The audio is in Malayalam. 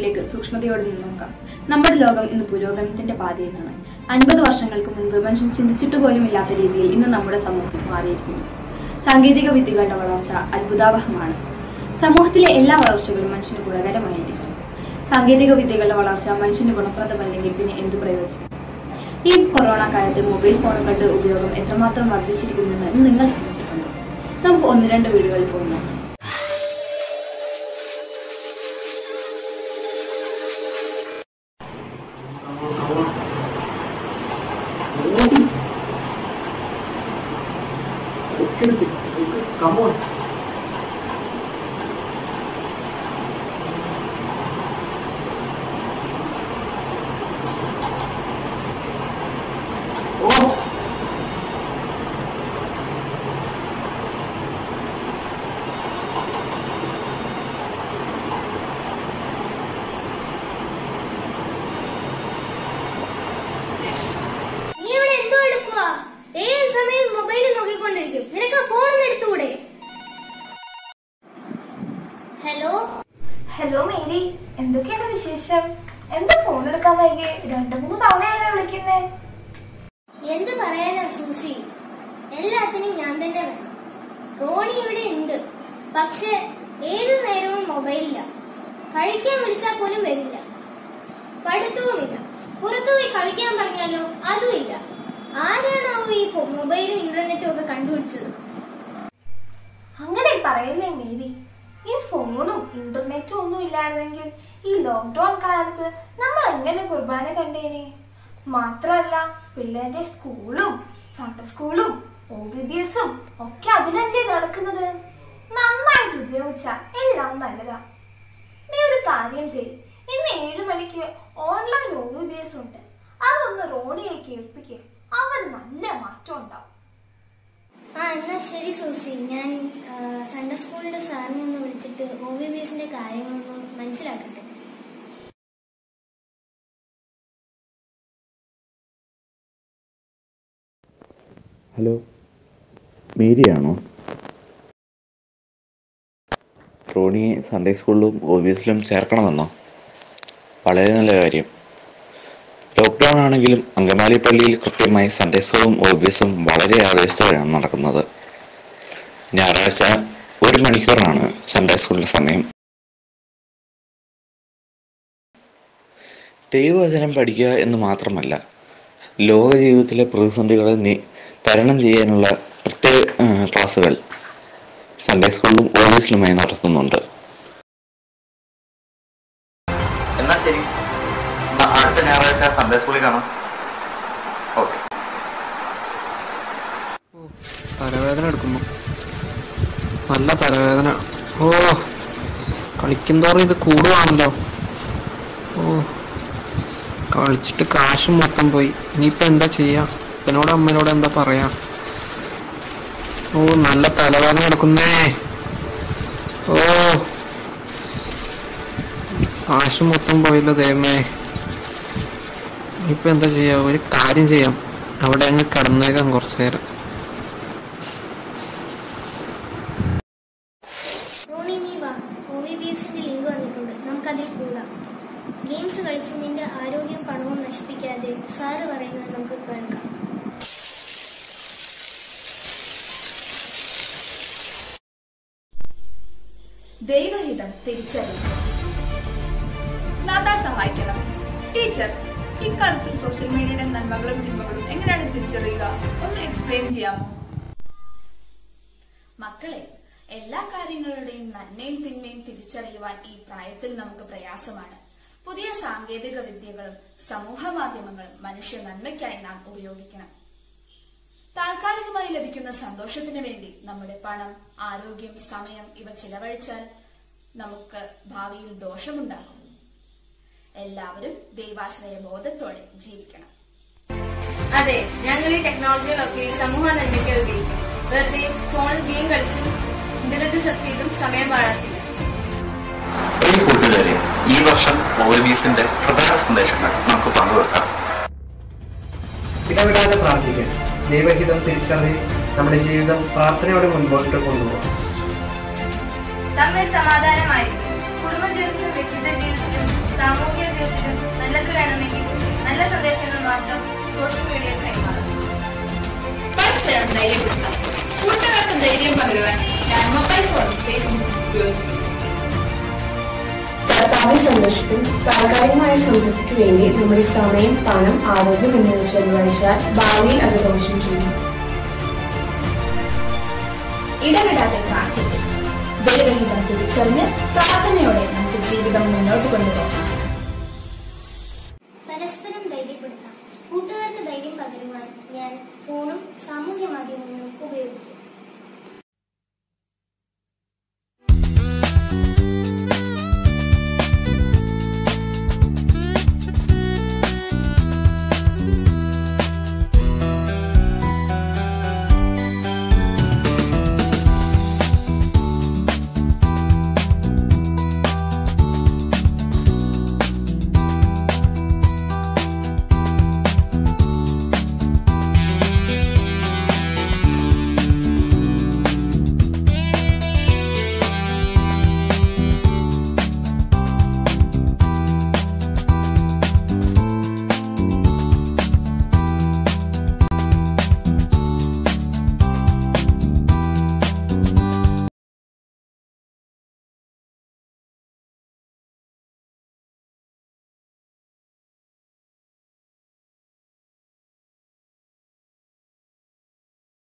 പ്രശ്നത്തിലേക്ക് സൂക്ഷ്മതയോടെ നിന്ന് നോക്കാം നമ്മുടെ ലോകം ഇന്ന് പുരോഗമനത്തിന്റെ പാതയിലാണ് അൻപത് വർഷങ്ങൾക്ക് മുൻപ് മനുഷ്യൻ ചിന്തിച്ചിട്ട് പോലും ഇല്ലാത്ത രീതിയിൽ ഇന്ന് നമ്മുടെ സമൂഹം മാറിയിരിക്കുന്നു സാങ്കേതിക വിദ്യകളുടെ വളർച്ച അത്ഭുതാവഹമാണ് സമൂഹത്തിലെ എല്ലാ വളർച്ചകളും മനുഷ്യന് ഗുണകരമായിരിക്കും സാങ്കേതിക വിദ്യകളുടെ വളർച്ച മനുഷ്യന് ഗുണപ്രദമല്ലെങ്കിൽ പിന്നെ എന്തു പ്രയോജനം ഈ കൊറോണ കാലത്ത് മൊബൈൽ ഫോണുകളുടെ ഉപയോഗം എത്രമാത്രം വർദ്ധിച്ചിരിക്കുന്നുവെന്ന് നിങ്ങൾ ചിന്തിച്ചിട്ടുണ്ടോ നമുക്ക് ഒന്ന് രണ്ട് വീടുകളിൽ പോയി നോക്കാം Come on. Oh! നീ ഇവിടെ എന്തോ എടുക്കുക ഏത് സമയം മൊബൈൽ നോക്കിക്കൊണ്ടിരിക്കും നിനക്ക് ഫോൺ ഒന്ന് എടുത്തുകൂടെ ഹലോ ഹലോ മേരി എന്തൊക്കെയാണ് വിശേഷം എന്താ ഫോൺ എടുക്കാൻ വൈകി രണ്ടു മൂന്ന് തവണയാണ് വിളിക്കുന്നേ എന്ത് പറയാനാ സൂസി എല്ലാത്തിനും ഞാൻ തന്നെ വേണം റോണി ഇവിടെ ഉണ്ട് പക്ഷെ ഏത് നേരവും മൊബൈലില്ല കഴിക്കാൻ വിളിച്ചാൽ പോലും വരില്ല പഠിത്തവുമില്ല പുറത്തുപോയി കളിക്കാൻ പറഞ്ഞാലോ അതുമില്ല ആരാണാവോ ഈ ഫോ- മൊബൈലും ഇന്റർനെറ്റും ഒക്കെ കണ്ടുപിടിച്ചത് അങ്ങനെ പറയല്ലേ മേരി ഈ ഫോണും ഇന്റർനെറ്റും ഒന്നും ഇല്ലായിരുന്നെങ്കിൽ ഈ ലോക്ക്ഡൌൺ കാലത്ത് നമ്മൾ എങ്ങനെ കുർബാന കണ്ടേനെ മാത്രമല്ല പിള്ളേരുടെ സ്കൂളും സൺഡേ സ്കൂളും ഒ ബി ബി എസും ഒക്കെ അതിലല്ലേ നടക്കുന്നത് നന്നായിട്ട് ഉപയോഗിച്ച എല്ലാം നല്ലതാ നീ ഒരു കാര്യം ചെയ്യും ഇന്ന് ഏഴു മണിക്ക് online O B B S ഉണ്ട് അതൊന്ന് റോണിയെ കേൾപ്പിക്കുക അവന് നല്ല മാറ്റം ഉണ്ടാവും ആ എന്നാ ശരി സൂസി ഞാൻ ആ, സൺഡേ സ്കൂളിന്റെ സാറിനെ ഒന്ന് വിളിച്ചിട്ട് ഒ വി ബി എസിന്റെ കാര്യങ്ങളൊന്ന് മനസ്സിലാക്കട്ടെ ഹലോ മേരിയാണോ റോണിയെ സൺഡേ സ്കൂളിലും ഓബിയസിലും ചേർക്കണമെന്നോ വളരെ നല്ല കാര്യം ലോക്ക്ഡൗൺ ആണെങ്കിലും അങ്കമാലി പള്ളിയിൽ കൃത്യമായി സൺഡേ സ്കൂളും ഓബിയസും വളരെ ആവേശത്തോടെയാണ് നടക്കുന്നത് ഞായറാഴ്ച ഒരു മണിക്കൂറാണ് സൺഡേ സ്കൂളിൻ്റെ സമയം ദൈവവചനം പഠിക്കുക എന്ന് മാത്രമല്ല ലോക ജീവിതത്തിലെ പ്രതിസന്ധികളെ നീ തരണം ചെയ്യാനുള്ള പ്രത്യേക ആ, ക്ലാസ്സുകൾ സൺഡേ സ്കൂളിലും ഓഫീസിലുമായി നടത്തുന്നുണ്ട് എന്നാ ശരി എന്നാ അടുത്ത ഞായറാഴ്ച സൺഡേ സ്കൂളിൽ കാണാം ഓക്കെ തലവേദന എടുക്കുന്നു നല്ല തലവേദന ഓ കളിക്കുന്തോറും ഇത് കൂടുവാണല്ലോ ഓ കളിച്ചിട്ട് കാശ് മൊത്തം പോയി ഇനിയിപ്പോൾ എന്താ ചെയ്യാ അപ്പനോട് അമ്മനോട് എന്താ പറയാ ഓ നല്ല തലവേദന എടുക്കുന്നേ ഓ കാശ് മൊത്തം പോയല്ലോ ദൈവമേ ഇനിയിപ്പോൾ എന്താ ചെയ്യാ ഒരു കാര്യം ചെയ്യാം അവിടെ അങ്ങ് കിടന്നേക്കാം കുറച്ചു നേരം റോണി നീ വാ ഒ വി ബി എസിന്റെ ലിങ്ക് വന്നിട്ടുണ്ട് നമുക്കതിൽ കൂടാം ഗെയിംസ് കളിച്ച് നിന്റെ ആരോഗ്യം പണവും നശിപ്പിക്കാതെ സാറ് പറയുന്നത് നമുക്ക് കേൾക്കാം ദൈവഹിതം തിരിച്ചറിയുക നാഥാ സഹായിക്കണം ടീച്ചർ ഇക്കാലത്ത് സോഷ്യൽ മീഡിയയുടെ നന്മകളും തിന്മകളും എങ്ങനെയാണ് തിരിച്ചറിയുക ഒന്ന് എക്സ്പ്ലെയിൻ ചെയ്യാമോ മക്കളെ എല്ലാ കാര്യങ്ങളുടെയും നന്മയും തിന്മയും തിരിച്ചറിയുവാൻ ഈ പ്രായത്തിൽ നമുക്ക് പ്രയാസമാണ് പുതിയ സാങ്കേതിക വിദ്യകളും സമൂഹ മാധ്യമങ്ങളും മനുഷ്യ നന്മയ്ക്കായി നാം ഉപയോഗിക്കണം താൽക്കാലികമായി ലഭിക്കുന്ന സന്തോഷത്തിന് വേണ്ടി നമ്മുടെ പണം ആരോഗ്യം സമയം ഇവ ചിലവഴിച്ചാൽ നമുക്ക് ഭാവിയിൽ ദോഷമുണ്ടാക്കും എല്ലാവരും ദൈവാശ്രയ ബോധത്തോടെ ജീവിക്കണം അതെ ഞങ്ങൾ ഈ ടെക്നോളജികളൊക്കെ സമൂഹ നന്മയ്ക്ക് ഉപയോഗിക്കും വെറുതെ ഫോണിൽ ഗെയിം കളിച്ചും ഇന്റർനെറ്റ് സെർച്ച് ചെയ്തും സമയം പാഴാക്കില്ല പ്രിയ കൂട്ടുകാരെ ഈ വർഷം ഓവൽവീസിന്റെ പ്രധാന സന്ദേശങ്ങൾ നമുക്ക് പങ്കുവെക്കാം ഇടവിടാതെ പ്രാർത്ഥിക്കാൻ ദൈവഹിതം തിരിച്ചറിഞ്ഞ് നമ്മുടെ ജീവിതം പ്രാർത്ഥനയോടെ മുൻപോട്ട് കൊണ്ടുപോകും തമ്മിൽ സമാധാനമായിരിക്കും കുടുംബജീവിതത്തിലും വ്യക്തിത്വ ജീവിതത്തിലും സാമൂഹിക ജീവിതത്തിലും നല്ലത് വേണമെങ്കിൽ നല്ല സന്ദേശങ്ങൾ മാത്രം സോഷ്യൽ മീഡിയയിൽ കൈമാറും പരസ്പരം ധൈര്യപ്പെടുത്താം കൂട്ടുകാർക്ക് ധൈര്യം പകരുവാൻ ഞാൻ മൊബൈൽ ഫോൺ ഫേസ്ബുക്ക് ഉപയോഗിക്കും കർത്താവിനെ സന്തോഷിക്കും താൽക്കാലികമായ സംതൃപ്തിക്ക് വേണ്ടി നമ്മുടെ സമയം പണം ആരോഗ്യം എന്നിവ ചെലവഴിച്ചാൽ ഭാവിയിൽ അത് ദോഷം ചെയ്യും ഇടവിടാതെ പ്രാർത്ഥിക്കും ദൈവഹിതം തിരിച്ചറിഞ്ഞ് പ്രാർത്ഥനയോടെ നമുക്ക് ജീവിതം മുന്നോട്ട് കൊണ്ടുപോകാം